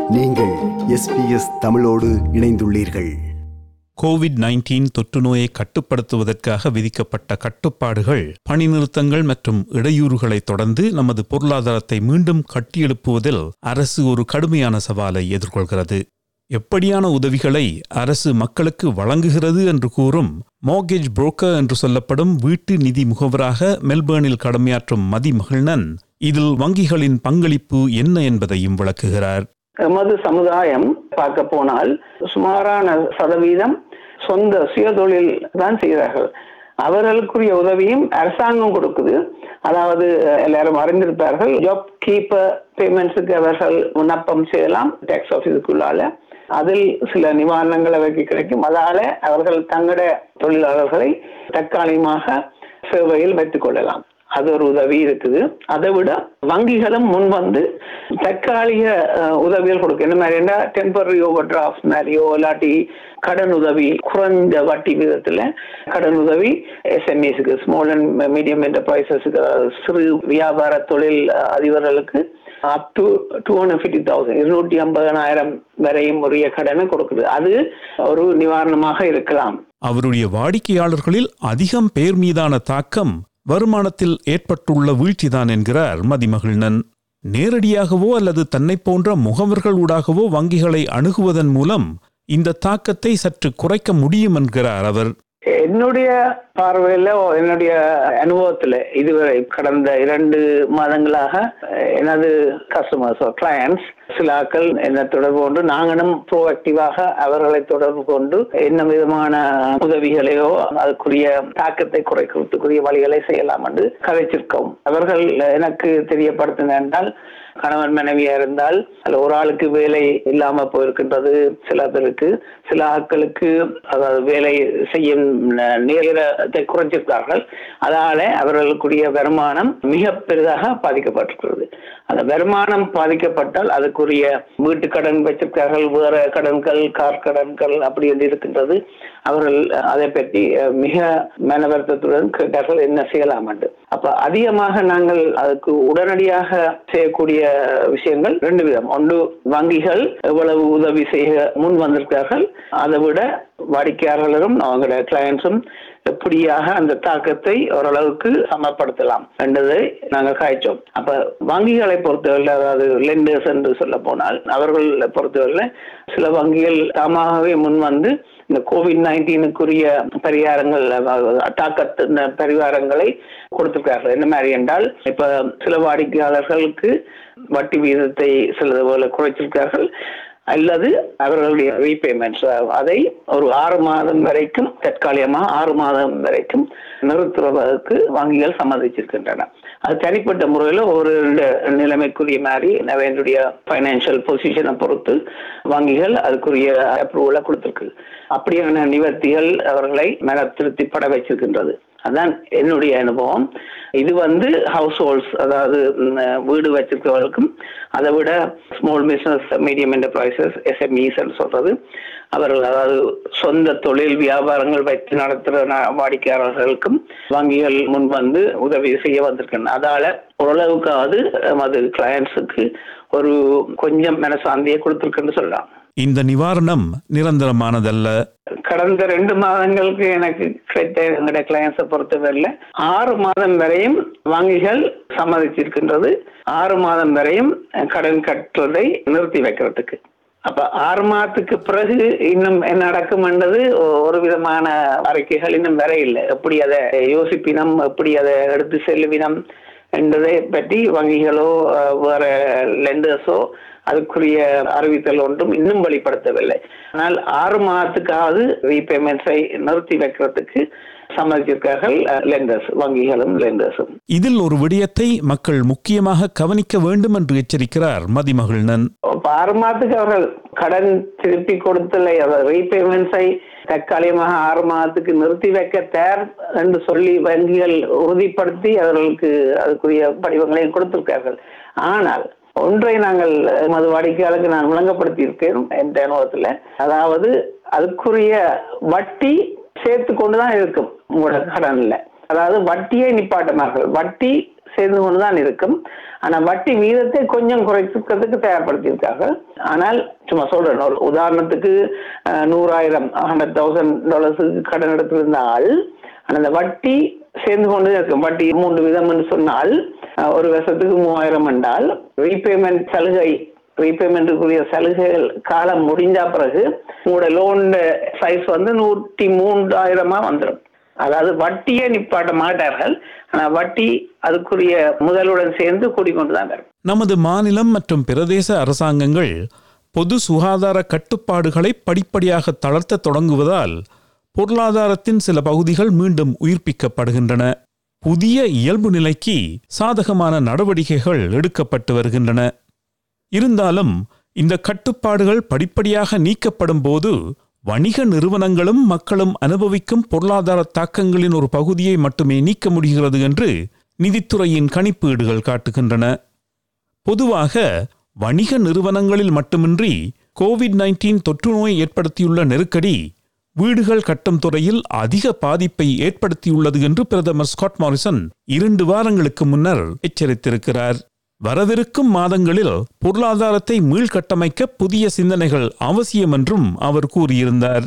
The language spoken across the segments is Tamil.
நீங்கள் எஸ்பிஎஸ் தமிழோடு இணைந்துள்ளீர்கள் கோவிட் 19 தொற்று நோயை கட்டுப்படுத்துவதற்காக விதிக்கப்பட்ட கட்டுப்பாடுகள் பணி நிறுத்தங்கள் மற்றும் இடையூறுகளை தொடர்ந்து நமது பொருளாதாரத்தை மீண்டும் கட்டியெழுப்புவதில் அரசு ஒரு கடுமையான சவாலை எதிர்கொள்கிறது எப்படியான உதவிகளை அரசு மக்களுக்கு வழங்குகிறது என்று கூறும் மோர்கேஜ் புரோக்கர் என்று சொல்லப்படும் வீட்டு நிதி முகவராக மெல்பேர்னில் கடமையாற்றும் மதி மகிழ்நன் இதில் வங்கிகளின் பங்களிப்பு என்ன என்பதையும் விளக்குகிறார் எமது சமுதாயம் பார்க்க போனால் சுமாரான சதவீதம் சொந்த சுயதொழில் தான் செய்கிறார்கள் அவர்களுக்குரிய உதவியும் அரசாங்கம் கொடுக்குது அதாவது எல்லாரும் அறிந்திருப்பார்கள் ஜாப் கீப்பர் பேமெண்ட்ஸுக்கு அவர்கள் விண்ணப்பம் செய்யலாம் டேக்ஸ் ஆஃபீஸுக்குள்ளால அதில் சில நிவாரணங்கள் அவருக்கு கிடைக்கும் அதால அவர்கள் தங்களோட தொழிலாளர்களை தற்காலிகமாக சேவையில் வைத்துக் கொள்ளலாம் அது ஒரு உதவி இருக்குது அதை விட வங்கிகளும் முன் வந்து தற்காலிக அஹ், உதவிகள் கொடுக்கும் என்ன மாதிரினா டெம்பரரி ஓவர் டிராஃப்ட் மாதிரியோ இல்லாட்டி கடன் உதவி குறைந்த வட்டி விதத்துல கடன் உதவி எஸ்எம்இஸுக்கு ஸ்மால் அண்ட் மீடியம் என்டர்பிரைசஸுக்கு சிறு வியாபார தொழில் அஹ், அதிபர்களுக்கு up to two hundred fifty thousand இருநூற்றி ஐம்பதனாயிரம் வரையும் உரிய கடனை கொடுக்குது அது ஒரு நிவாரணமாக இருக்கலாம் அவருடைய வாடிக்கையாளர்களில் அதிகம் பேர் மீதான தாக்கம் வருமானத்தில் ஏற்பட்டுள்ள வீழ்ச்சிதான் என்கிறார் மதிமகிழ்நன் நேரடியாகவோ அல்லது தன்னைப் போன்ற முகவர்கள் ஊடாகவோ வங்கிகளை அணுகுவதன் மூலம் இந்த தாக்கத்தை சற்று குறைக்க முடியும் என்கிறார் அவர் என்னுடைய பார்வையில என்னுடைய அனுபவத்துல இதுவரை கடந்த இரண்டு மாதங்களாக அஹ், எனது கஸ்டமர்ஸ் கிளையன்ஸ் சில ஆட்கள் என்ன தொடர்பு கொண்டு நாங்களும் ப்ரோஆக்டிவாக அவர்களை தொடர்பு கொண்டு என்ன விதமான உதவிகளையோ அதுக்குரிய தாக்கத்தை குறைக்கிறதுக்குரிய வழிகளை செய்யலாம் என்று கதைச்சிருக்கோம் அவர்கள் எனக்கு தெரியப்படுத்தின என்றால் கணவன் மனைவியா இருந்தால் அதுல ஒரு ஆளுக்கு வேலை இல்லாம போயிருக்கின்றது சில பேருக்கு சில ஆட்களுக்கு அதாவது வேலை செய்யும் ந- நேரத்தை குறைச்சிருக்கார்கள் அதனால அவர்களுக்குரிய வருமானம் மிக பெரிதாக பாதிக்கப்பட்டிருக்கிறது அந்த வருமானம் பாதிக்கப்பட்டால் அதுக்குரிய வீட்டு கடன் வச்சிருக்கார்கள் வேற கடன்கள் கார் கடன்கள் அப்படி என்று இருக்கின்றது அவர்கள் அதை பற்றி அஹ், மிக மன வருத்தத்துடன் கேட்டார்கள் என்ன செய்யலாம் என்று அப்ப அதிகமாக நாங்கள் அதுக்கு உடனடியாக செய்யக்கூடிய விஷயங்கள் ரெண்டு விதம் ஒன்று வங்கிகள் எவ்வளவு உதவி செய்ய முன் வந்திருக்கிறார்கள் அதை விட வாடிக்கையாளர்களும் அவங்களோட கிளையன்ஸும் எப்படியாக அந்த தாக்கத்தை ஓரளவுக்கு சமப்படுத்தலாம் என்றதை நாங்கள் காய்ச்சோம் அப்ப வங்கிகளை பொறுத்தவரை அதாவது லெண்டர்ஸ் என்று சொல்ல போனால் அவர்கள் பொறுத்தவரை சில வங்கிகள் தாமாகவே முன் வந்து இந்த கோவிட் நைன்டீனுக்குரிய பரிகாரங்கள் அதாவது தாக்கத்தின் பரிகாரங்களை கொடுத்திருக்கார்கள் என்ன மாதிரி என்றால் இப்ப சில வாடிக்கையாளர்களுக்கு வட்டி வீதத்தை சிலது போல குறைச்சிருக்கார்கள் அல்லது அவர்களுடைய ரீபேமெண்ட்ஸ் அதை ஒரு ஆறு மாதம் வரைக்கும் தற்காலிகமாக ஆறு மாதம் வரைக்கும் நிறுத்துவதற்கு வங்கிகள் சம்மதிச்சிருக்கின்றன அது தனிப்பட்ட முறையில் ஒரு நிலைமைக்குரிய மாதிரி என்னுடைய ஃபைனான்சியல் பொசிஷனை பொறுத்து வங்கிகள் அதுக்குரிய அப்ரூவலை கொடுத்திருக்கு அப்படியான நிவர்த்திகள் அவர்களை மன திருப்திப்பட வச்சிருக்கின்றது அதான் என்னுடைய அனுபவம் இது வந்து ஹவுஸ் ஹோல்ட்ஸ் அதாவது ம், வீடு வச்சிருக்கவர்களுக்கும் அதை விட small business medium enterprises SMEs சொல்றது அவர்கள் அதாவது சொந்த தொழில் வியாபாரங்கள் வைத்து நடத்துகிற ந- வாடிக்கையாளர்களுக்கும் வங்கிகள் முன் வந்து உதவி செய்ய வந்திருக்கின்றன அதால ஓரளவுக்காவது அது கிளையன்ஸுக்கு ஒரு கொஞ்சம் மனசாந்தியை கொடுத்துருக்குன்னு சொல்லலாம் இந்த நிவாரணம் நிரந்தரமானதல்ல கடந்த ரெண்டு மாதங்களுக்கு எனக்கு கிடைத்த எங்களுடைய கிளையன்ஸை பொறுத்தவரையில் ஆறு மாதம் வரையும் வங்கிகள் சம்மதிச்சிருக்கின்றது ஆறு மாதம் வரையும் கடன் கட்டுவதை நிறுத்தி வைக்கிறதுக்கு அப்ப ஆறு மாதத்துக்கு பிறகு இன்னும் என்ன நடக்கும் என்றது ஒரு விதமான அறிக்கைகள் இன்னும் வர இல்லை எப்படி அதை யோசிப்பினம் எப்படி அதை எடுத்து செல்லுவினம் என்பதை பற்றி வங்கிகளோ அஹ், வேற லெண்டர்ஸோ அதுக்குரிய அறிவித்தல் ஒன்றும் இன்னும் வெளிப்படுத்தவில்லை ஆனால் ஆறு மாதத்துக்காவது ரீபேமெண்ட்ஸை நிறுத்தி வைக்கிறதுக்கு சம்மதிச்சிருக்கார்கள் லெண்டர்ஸ் வங்கிகளும் லெண்டர்ஸும் இதில் ஒரு விடயத்தை மக்கள் முக்கியமாக கவனிக்க வேண்டும் என்று எச்சரிக்கிறார் மதிமகிழ்நன் இப்ப ஆறு மாதத்துக்கு அவர்கள் கடன் திருப்பி கொடுத்தலை ரீபேமெண்ட்ஸை தற்காலிகமாக ஆறு மாதத்துக்கு நிறுத்தி வைக்க தயார் என்று சொல்லி வங்கிகள் உறுதிப்படுத்தி அவர்களுக்கு அதுக்குரிய படிவங்களையும் கொடுத்திருக்கார்கள் ஆனால் ஒன்றை நாங்கள் எமது வாடிக்கையாளருக்கு நான் விளங்கப்படுத்தி இருக்கேன் என் அனுபவத்துல அதாவது அதுக்குரிய வட்டி சேர்த்து கொண்டுதான் இருக்கும் உங்களோட கடன்ல அதாவது வட்டியை நிப்பாட்டமார்கள் வட்டி சேர்ந்து கொண்டுதான் இருக்கும் ஆனா வட்டி வீதத்தை கொஞ்சம் குறைக்கிறதுக்கு தயார்படுத்தியிருக்காங்க ஆனால் சும்மா சொல்றேன் ஒரு உதாரணத்துக்கு அஹ், நூறாயிரம் ஹண்ட்ரட் தௌசண்ட் டாலர்ஸுக்கு கடன் எடுத்திருந்த ஆள் ஆனா அந்த வட்டி சேர்ந்து கொண்டு இருக்கும் வட்டி மூன்று விதம் என்று சொன்னால் அஹ், ஒரு வருஷத்துக்கு மூவாயிரம் என்றால் ரீபேமெண்ட் சலுகை ரீபேமெண்ட்டுக்குரிய சலுகைகள் காலம் முடிஞ்ச பிறகு உங்களோட லோன் சைஸ் வந்து நூற்றி மூன்றாயிரமா வந்துடும் அதாவது வட்டியே நிப்பாட்ட மாட்டார்கள் ஆனா வட்டி அதுக்குரிய முதலுடன் சேர்ந்து கூடிக்கொண்டு தான் வரும் நமது மாநிலம் மற்றும் பிரதேச அரசாங்கங்கள் பொது சுகாதார கட்டுப்பாடுகளை படிப்படியாக தளர்த்த தொடங்குவதால் பொருளாதாரத்தின் சில பகுதிகள் மீண்டும் உயிர்ப்பிக்கப்படுகின்றன புதிய இயல்பு நிலைக்கு சாதகமான நடவடிக்கைகள் எடுக்கப்பட்டு வருகின்றன இருந்தாலும் இந்த கட்டுப்பாடுகள் படிப்படியாக நீக்கப்படும் போது வணிக நிறுவனங்களும் மக்களும் அனுபவிக்கும் பொருளாதார தாக்கங்களின் ஒரு பகுதியை மட்டுமே நீக்க முடிகிறது என்று நிதித்துறையின் கணிப்பீடுகள் காட்டுகின்றன பொதுவாக வணிக நிறுவனங்களில் மட்டுமின்றி கோவிட் 19 தொற்று நோய் ஏற்படுத்தியுள்ள நெருக்கடி வீடுகள் கட்டும் துறையில் அதிக பாதிப்பை ஏற்படுத்தியுள்ளது என்று பிரதமர் ஸ்காட் மாரிசன் இரண்டு வாரங்களுக்கு முன்னர் எச்சரித்திருக்கிறார் வரவிருக்கும் மாதங்களில் பொருளாதாரத்தை மீள்கட்டமைக்க புதிய சிந்தனைகள் அவசியம் என்றும் அவர் கூறியிருந்தார்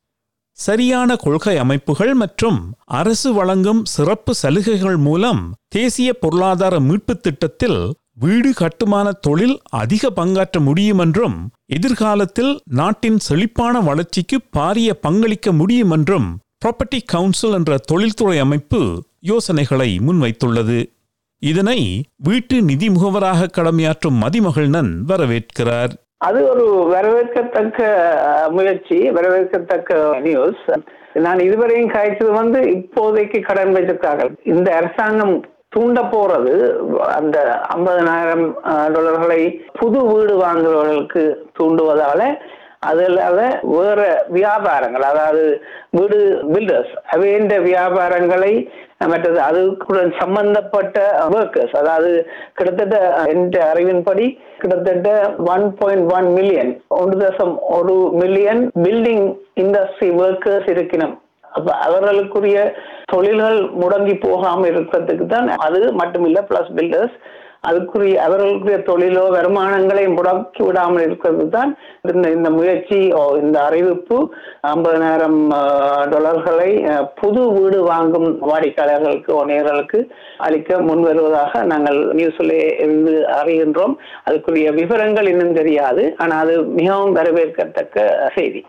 சரியான கொள்கை அமைப்புகள் மற்றும் அரசு வழங்கும் சிறப்பு சலுகைகள் மூலம் தேசிய பொருளாதார மீட்புத் திட்டத்தில் வீடு கட்டுமான தொழில் அதிக பங்காற்ற முடியும் என்றும் எதிர்காலத்தில் நாட்டின் செழிப்பான வளர்ச்சிக்கு பாரிய பங்களிக்க முடியும் என்றும் ப்ராப்பர்ட்டி கவுன்சில் என்ற தொழில்துறை அமைப்பு யோசனைகளை முன்வைத்துள்ளது இதனை வீட்டு நிதி முகவராக கடமையாற்றும் மதிமகிழ்நன் வரவேற்கிறார் அது ஒரு வரவேற்கத்தக்க அஹ், முயற்சி வரவேற்கத்தக்க நியூஸ் நான் இதுவரையும் காய்ச்சது வந்து இப்போதைக்கு கடன் வைத்திருக்கார்கள் இந்த அரசாங்கம் தூண்ட போறது அந்த ஐம்பதனாயிரம் டாலர்களை புது வீடு வாங்குறவர்களுக்கு தூண்டுவதால அது இல்லாத வேற வியாபாரங்கள் அதாவது வீடு பில்டர்ஸ் அவைன்ற வியாபாரங்களை மற்றது அதுக்குடன் சம்பந்தப்பட்ட ஒர்க்கர்ஸ் அதாவது கிட்டத்தட்ட என்ற அறிவின்படி கிட்டத்தட்ட ஒன் பாயிண்ட் ஒன் மில்லியன் ஒன்று தசம் ஒரு மில்லியன் பில்டிங் இண்டஸ்ட்ரி ஒர்க்கர்ஸ் இருக்கணும் அப்ப அவர்களுக்குரிய தொழில்கள் முடங்கி போகாம இருக்கிறதுக்கு தான் அது மட்டுமில்ல பிளஸ் பில்டர்ஸ் அதுக்குரிய அவர்களுக்குரிய தொழிலோ வருமானங்களை முடக்கி விடாமல் இருக்கிறது தான் இந்த இந்த முயற்சி ஓ, இந்த அறிவிப்பு ஐம்பதனாயிரம் டாலர்களை அஹ், புது வீடு வாங்கும் வாடிக்கையாளர்களுக்கு நேயர்களுக்கு அளிக்க முன் வருவதாக நாங்கள் நியூஸ்ல இருந்து அறிகின்றோம் அதுக்குரிய விவரங்கள் இன்னும் தெரியாது ஆனால் அது மிகவும் வரவேற்கத்தக்க செய்தி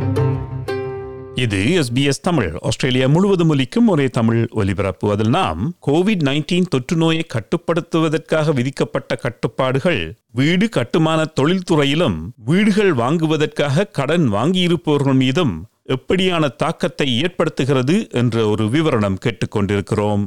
இது எஸ்பிஎஸ் தமிழ் ஆஸ்திரேலியா முழுவதும் ஒலிக்கும் ஒரே தமிழ் ஒலிபரப்பு அதில் நாம் கோவிட் 19 தொற்று நோயை கட்டுப்படுத்துவதற்காக விதிக்கப்பட்ட கட்டுப்பாடுகள் வீடு கட்டுமான தொழில்துறையிலும் வீடுகள் வாங்குவதற்காக கடன் வாங்கியிருப்பவர்கள் மீதும் எப்படியான தாக்கத்தை ஏற்படுத்துகிறது என்ற ஒரு விவரணம் கேட்டுக்கொண்டிருக்கிறோம்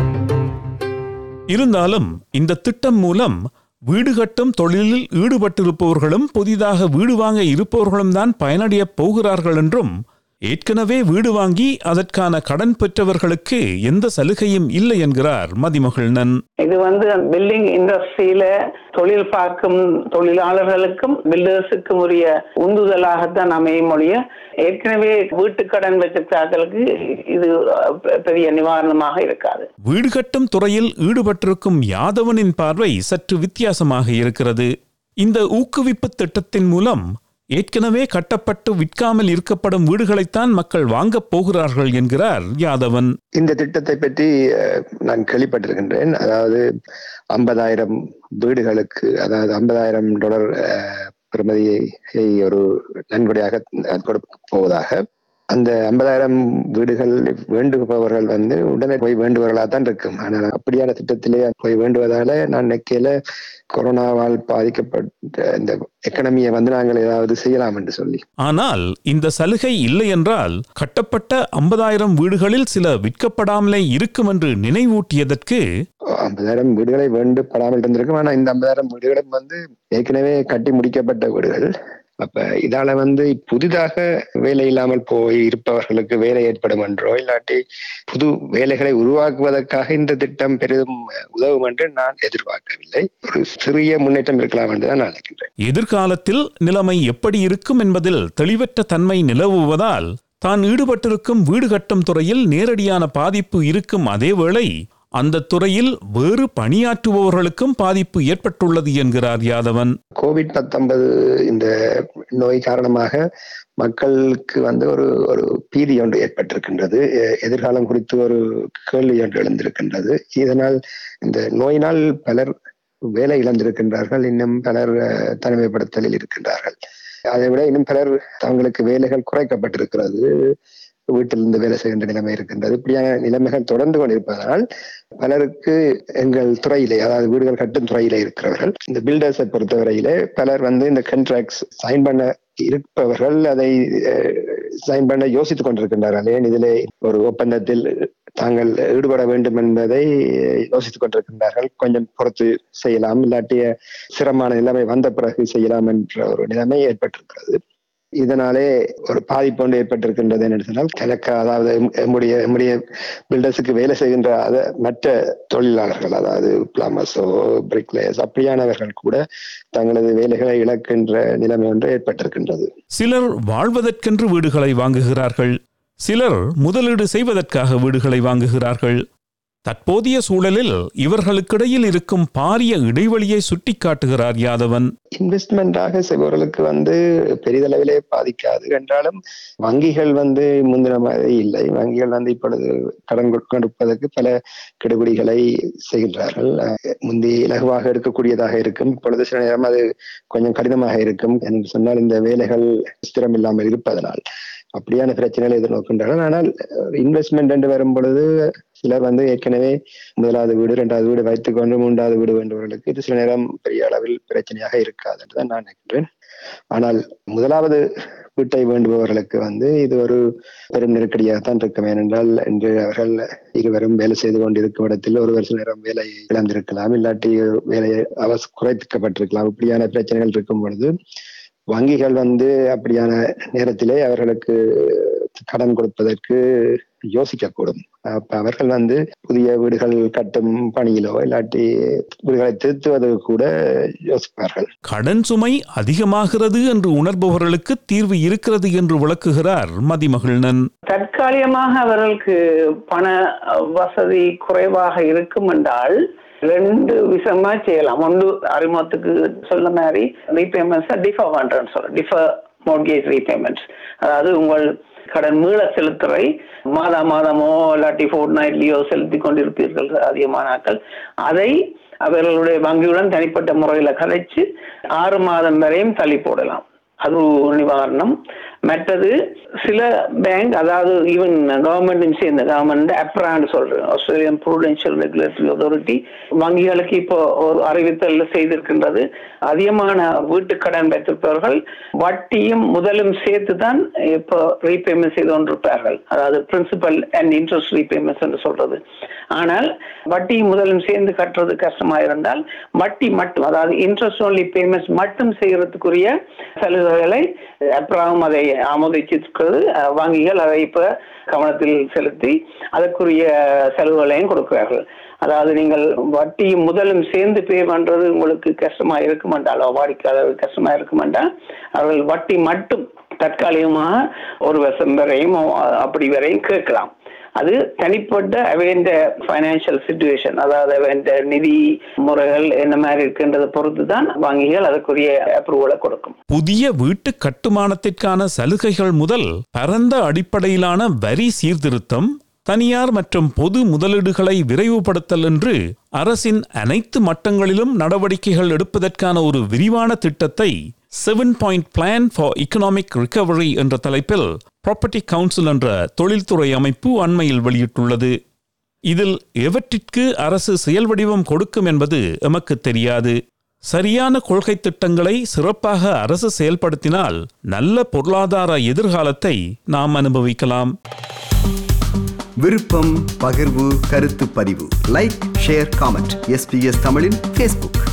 இருந்தாலும் இந்த திட்டம் மூலம் வீடு கட்டும் தொழிலில் ஈடுபட்டிருப்பவர்களும் புதிதாக வீடு வாங்க இருப்பவர்களும் தான் பயனடையப் போகிறார்கள் என்றும் ஏற்கனவே வீடு வாங்கி அதற்கான கடன் பெற்றவர்களுக்கு எந்த சலுகையும் இல்லை என்கிறார் மதிமகிழ்நன் இது வந்து பில்டிங் இண்டஸ்ட்ரியில தொழில் பார்க்கும் தொழிலாளர்களுக்கும் பில்டர்ஸுக்கும் உரிய உந்துதலாகத்தான் அமையும் மொழிய ஏற்கனவே வீட்டுக்கடன் வச்சிருக்கார்களுக்கு இது அஹ், பெரிய நிவாரணமாக இருக்காது வீடு கட்டும் துறையில் ஈடுபட்டிருக்கும் யாதவனின் பார்வை சற்று வித்தியாசமாக இருக்கிறது இந்த ஊக்குவிப்பு திட்டத்தின் மூலம் ஏற்கனவே கட்டப்பட்டு விற்காமல் இருக்கப்படும் வீடுகளைத்தான் மக்கள் வாங்கப் போகிறார்கள் என்கிறார் யாதவன் இந்த திட்டத்தை பற்றி அஹ், நான் கேள்விப்பட்டிருக்கின்றேன் அதாவது ஐம்பதாயிரம் வீடுகளுக்கு அதாவது ஐம்பதாயிரம் டாலர் அஹ், பெறுமதியை ஒரு நன்கொடையாக அஹ், கொடுக்க போவதாக அந்த ஐம்பதாயிரம் வீடுகள் வேண்டுபவர்கள் வந்து உடனே போய் வேண்டுபவர்களாக தான் இருக்கும் ஆனால் அப்படியான திட்டத்திலே போய் வேண்டுவதால நான் நினைக்கையில கொரோனாவால் பாதிக்கப்பட்ட இந்த எக்கனமியை வந்து நாங்கள் ஏதாவது செய்யலாம் என்று சொல்லி ஆனால் இந்த சலுகை இல்லை என்றால் கட்டப்பட்ட ஐம்பதாயிரம் வீடுகளில் சில விற்கப்படாமலே இருக்கும் என்று நினைவூட்டியதற்கு ஐம்பதாயிரம் வீடுகளை வேண்டுபடாமல் இருந்திருக்கும் ஆனா இந்த ஐம்பதாயிரம் வீடுகளும் வந்து ஏற்கனவே கட்டி முடிக்கப்பட்ட வீடுகள் அப்ப இதால வந்து புதிதாக வேலை இல்லாமல் போய் இருப்பவர்களுக்கு வேலை ஏற்படும் என்றோ இல்லாட்டி புது வேலைகளை உருவாக்குவதற்காக இந்த திட்டம் பெரிதும் உதவும் என்று நான் எதிர்பார்க்கவில்லை ஒரு சிறிய முன்னேற்றம் இருக்கலாம் என்று தான் நான் நினைக்கின்றேன் எதிர்காலத்தில் நிலைமை எப்படி இருக்கும் என்பதில் தெளிவற்ற தன்மை நிலவுவதால் தான் ஈடுபட்டிருக்கும் வீடு கட்டும் துறையில் நேரடியான பாதிப்பு இருக்கும் அதேவேளை அந்த துறையில் வேறு பணியாற்றுபவர்களுக்கும் பாதிப்பு ஏற்பட்டுள்ளது என்கிறார் யாதவன் கோவிட் பத்தொன்பது இந்த நோய் காரணமாக மக்களுக்கு வந்து ஒரு ஒரு பீதி ஒன்று ஏற்பட்டிருக்கின்றது எ- எதிர்காலம் குறித்து ஒரு கேள்வி ஒன்று எழுந்திருக்கின்றது இதனால் இந்த நோயினால் பலர் வேலை இழந்திருக்கின்றார்கள் இன்னும் பலர் அஹ், தனிமைப்படுத்தலில் இருக்கின்றார்கள் அதை விட இன்னும் பலர் தங்களுக்கு வேலைகள் குறைக்கப்பட்டிருக்கிறது வீட்டிலிருந்து வேலை செய்கின்ற நிலைமை இருக்கின்றது இப்படியான நிலைமைகள் தொடர்ந்து கொண்டிருப்பதனால் பலருக்கு எங்கள் துறையிலே அதாவது வீடுகள் கட்டும் துறையிலே இருக்கிறவர்கள் இந்த பில்டர்ஸை பொறுத்தவரையிலே பலர் வந்து இந்த கண்ட்ராக்ட்ஸ் சைன் பண்ண இருப்பவர்கள் அதை சைன் பண்ண யோசித்துக் கொண்டிருக்கின்றார்கள் ஏன் இதிலே ஒரு ஒப்பந்தத்தில் தாங்கள் ஈடுபட வேண்டும் என்பதை யோசித்துக் கொண்டிருக்கின்றார்கள் கொஞ்சம் பொறுத்து செய்யலாம் இல்லாட்டிய சிரமமான நிலைமை வந்த பிறகு செய்யலாம் என்ற ஒரு நிலைமை ஏற்பட்டிருக்கிறது இதனாலே ஒரு பாதிப்பு ஒன்று ஏற்பட்டிருக்கின்றது என்று சொன்னால் எனக்கு அதாவது நம்முடைய நம்முடைய பில்டர்ஸுக்கு வேலை செய்கின்ற அத மற்ற தொழிலாளர்கள் அதாவது பிளாமர்ஸோ பிரிக்லேயர்ஸ் அப்படியானவர்கள் கூட தங்களது வேலைகளை இழக்கின்ற நிலைமை ஒன்று ஏற்பட்டிருக்கின்றது சிலர் வாழ்வதற்கென்று வீடுகளை வாங்குகிறார்கள் சிலர் முதலீடு செய்வதற்காக வீடுகளை வாங்குகிறார்கள் தற்போதைய சூழலில் இவர்களுக்கிடையில் இருக்கும் பாரிய இடைவெளியை சுட்டிக்காட்டுகிறார் யாதவன் இன்வெஸ்ட்மெண்டாக செய்பவர்களுக்கு வந்து பெரிதளவிலே பாதிக்காது என்றாலும் வங்கிகள் வந்து முந்தின மாதிரி இல்லை வங்கிகள் வந்து இப்பொழுது கடன் கொடுப்பதற்கு பல கெடுபிடிகளை செய்கின்றார்கள் அஹ் முந்தி இலகுவாக எடுக்கக்கூடியதாக இருக்கும் இப்பொழுது சில நேரம் அது கொஞ்சம் கடினமாக இருக்கும் என்று சொன்னால் இந்த வேலைகள் ஸ்திரம் இல்லாமல் இருப்பதனால் அப்படியான பிரச்சனைகளை எதிர்நோக்கின்றனர் ஆனால் இன்வெஸ்ட்மெண்ட் என்று வரும் பொழுது சிலர் வந்து ஏற்கனவே முதலாவது வீடு இரண்டாவது வீடு வைத்துக் கொண்டு மூன்றாவது வீடு வேண்டுபவர்களுக்கு இது சில நேரம் பெரிய அளவில் பிரச்சனையாக இருக்காது என்றுதான் நான் நினைக்கின்றேன் ஆனால் முதலாவது வீட்டை வேண்டுபவர்களுக்கு வந்து இது ஒரு பெரும் நெருக்கடியாகத்தான் இருக்கும் ஏனென்றால் இன்று அவர்கள் இருவரும் வேலை செய்து கொண்டிருக்கும் இடத்தில் ஒருவர் சில நேரம் வேலை இழந்திருக்கலாம் இல்லாட்டி வேலையை அவஸ் குறைக்கப்பட்டிருக்கலாம் இப்படியான பிரச்சனைகள் இருக்கும் பொழுது வங்கிகள் வந்து அப்படியான நேரத்திலே அவர்களுக்கு கடன் கொடுப்பதற்கு யோசிக்கக்கூடும் அப்ப அவர்கள் வந்து புதிய வீடுகள் கட்டும் பணியிலோ இல்லாட்டி வீடுகளை திருத்துவது கூட யோசிப்பார்கள் கடன் சுமை அதிகமாகிறது என்று உணர்பவர்களுக்கு தீர்வு இருக்கிறது என்று விளக்குகிறார் மதிமகிழ்நன் தற்காலிகமாக அவர்களுக்கு பண வசதி குறைவாக இருக்கும் என்றால் ரெண்டு விஷயமா செய்யலாம் ஒன்று அறிமுகத்துக்கு சொன்ன மாதிரி ரீபேமெண்ட்ஸ் டிஃபர் பண்றேன்னு சொல்ல டிஃபர் மோட்கேஜ் ரீபேமெண்ட்ஸ் அதாவது உங்கள் கடன் மீள செலுத்துறை மாதா மாதமோ இல்லாட்டி ஃபோர்ட் நைட்லியோ செலுத்தி கொண்டிருப்பீர்கள் அதிகமான ஆட்கள் அதை அவர்களுடைய வங்கியுடன் தனிப்பட்ட முறையில் கதைச்சு ஆறு மாதம் வரையும் தள்ளி போடலாம் அது ஒரு நிவாரணம் மற்றது சில பேங்க் அதாவது ஈவன் கவர்மெண்ட்டும் சேர்ந்த கவர்மெண்ட் அப்ரான்னு சொல்றேன் ஆஸ்திரேலியன் ப்ரூடென்ஷியல் ரெகுலேட்டரி அத்தாரிட்டி வங்கிகளுக்கு இப்போ ஒரு அறிவித்தல் செய்திருக்கின்றது அதிகமான வீட்டு கடன் வைத்திருப்பவர்கள் வட்டியும் முதலும் சேர்த்து தான் இப்போ ரீபேமெண்ட் செய்து கொண்டிருப்பார்கள் அதாவது பிரின்சிபல் அண்ட் இன்ட்ரெஸ்ட் ரீபேமெண்ட்ஸ் என்று சொல்றது ஆனால் வட்டி முதலும் சேர்ந்து கட்டுறது கஷ்டமா இருந்தால் வட்டி மட்டும் அதாவது இன்ட்ரெஸ்ட் ஒன்லி பேமெண்ட்ஸ் மட்டும் செய்யறதுக்குரிய சலுகைகளை அப்புறம் அதை ஆமோதிச்சிருக்கிறது அஹ், வங்கிகள் அதை இப்ப கவனத்தில் செலுத்தி அதற்குரிய செலவுகளையும் கொடுக்கிறார்கள் அதாவது நீங்கள் வட்டியும் முதலும் சேர்ந்து பே பண்றது உங்களுக்கு கஷ்டமா இருக்குமென்றால் வாடிக்கையாளர் கஷ்டமா இருக்குமென்றால் அவர்கள் வட்டி மட்டும் தற்காலிகமாக ஒரு வருஷம் வரையும் அஹ், அப்படி வரையும் கேட்கலாம் அது தனிப்பட்ட அவைந்த ஃபைனான்சியல் சுச்சுவேஷன் அதாவது அவைந்த நிதி முறைகள் என்ன மாதிரி இருக்குன்றதை பொறுத்து தான் வங்கிகள் அதற்குரிய அப்ரூவலை கொடுக்கும் புதிய வீட்டு கட்டுமானத்திற்கான சலுகைகள் முதல் பரந்த அடிப்படையிலான வரி சீர்திருத்தம் தனியார் மற்றும் பொது முதலீடுகளை விரைவுபடுத்தல் என்று அரசின் அனைத்து மட்டங்களிலும் நடவடிக்கைகள் எடுப்பதற்கான ஒரு விரிவான திட்டத்தை seven point plan for economic recovery என்ற தலைப்பில் ப்ராப்பர்ட்டி கவுன்சில் என்ற தொழில்துறை அமைப்பு அண்மையில் வெளியிட்டுள்ளது இதில் எவற்றிற்கு அரசு செயல் வடிவம் கொடுக்கும் என்பது எமக்கு தெரியாது சரியான கொள்கை திட்டங்களை சிறப்பாக அரசு செயல்படுத்தினால் நல்ல பொருளாதார எதிர்காலத்தை நாம் அனுபவிக்கலாம் விருப்பம் பகிர்வு கருத்து பதிவு லைக் ஷேர் காமெண்ட் எஸ்பிஎஸ் தமிழின் ஃபேஸ்புக்